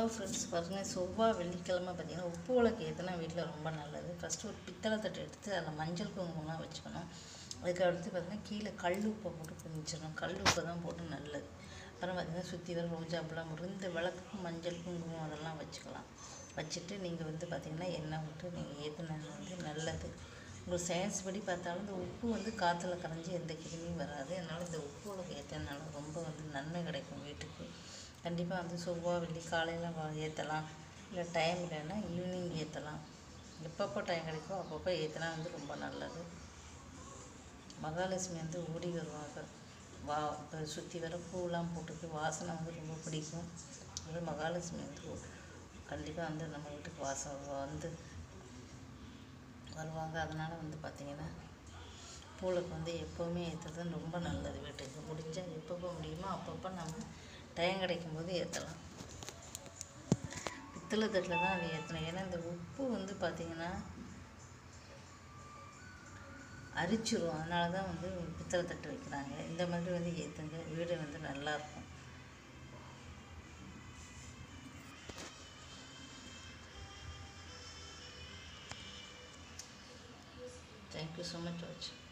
hello friends பாருங்கள் செவ்வாய் வெள்ளிக்கிழமை பார்த்தீங்கன்னா உப்பு விளக்கு ஏற்றினா வீட்டில் ரொம்ப நல்லது ஃபஸ்ட்டு ஒரு பித்தளை தட்டு எடுத்து அதில் மஞ்சள் குங்குமம்லாம் வச்சுக்கணும் அதுக்கு அடுத்து பார்த்தீங்கன்னா கீழே கல் உப்பை போட்டு குமிச்சிடணும் கல் உப்பை தான் போட்டு நல்லது அப்புறம் பார்த்தீங்கன்னா சுற்றி வர ரோஜாப்பெல்லாம் போட்டு இந்த விளக்குக்கு மஞ்சள் குங்குமம் அதெல்லாம் வச்சுக்கலாம் வச்சுட்டு நீங்கள் வந்து பார்த்தீங்கன்னா எண்ணெய் விட்டு நீங்கள் ஏற்றினது வந்து நல்லது உங்களுக்கு சயின்ஸ் படி பார்த்தாலும் இந்த உப்பு வந்து காற்றுல கரைஞ்சி எந்த கிருமியும் வராது அதனால் இந்த உப்பு விளக்கு ஏற்றினால ரொம்ப வந்து நன்மை கிடைக்கும் வீட்டுக்கு கண்டிப்பாக வந்து செவ்வாய் வெள்ளி காலையில் ஏற்றலாம் இல்லை டைம் இல்லைன்னா ஈவினிங் ஏற்றலாம் எப்பப்போ டைம் கிடைக்கோ அப்பப்போ ஏற்றினா வந்து ரொம்ப நல்லது மகாலட்சுமி வந்து ஓடி வருவாங்க வா இப்போ சுற்றி வர பூவெலாம் போட்டுட்டு வாசனை வந்து ரொம்ப பிடிக்கும் அது மகாலட்சுமி வந்து கண்டிப்பாக வந்து நம்ம வீட்டுக்கு வாசம் வந்து வருவாங்க அதனால் வந்து பார்த்திங்கன்னா பூளுக்கு வந்து எப்போவுமே ஏற்றுறது ரொம்ப நல்லது வீட்டுக்கு முடிஞ்சால் எப்பப்போ முடியுமோ அப்பப்போ நம்ம டைம் கிடைக்கும் போது ஏற்றலாம் பித்தளை தட்டில் தான் அது ஏற்றணும் ஏன்னா இந்த உப்பு வந்து பார்த்திங்கன்னா அரிச்சிரும் அதனால தான் வந்து பித்தளை தட்டு வைக்கிறாங்க இந்த மாதிரி வந்து ஏற்றுங்க வீடு வந்து நல்லாயிருக்கும் தேங்க்யூ ஸோ மச் வாட்சிங்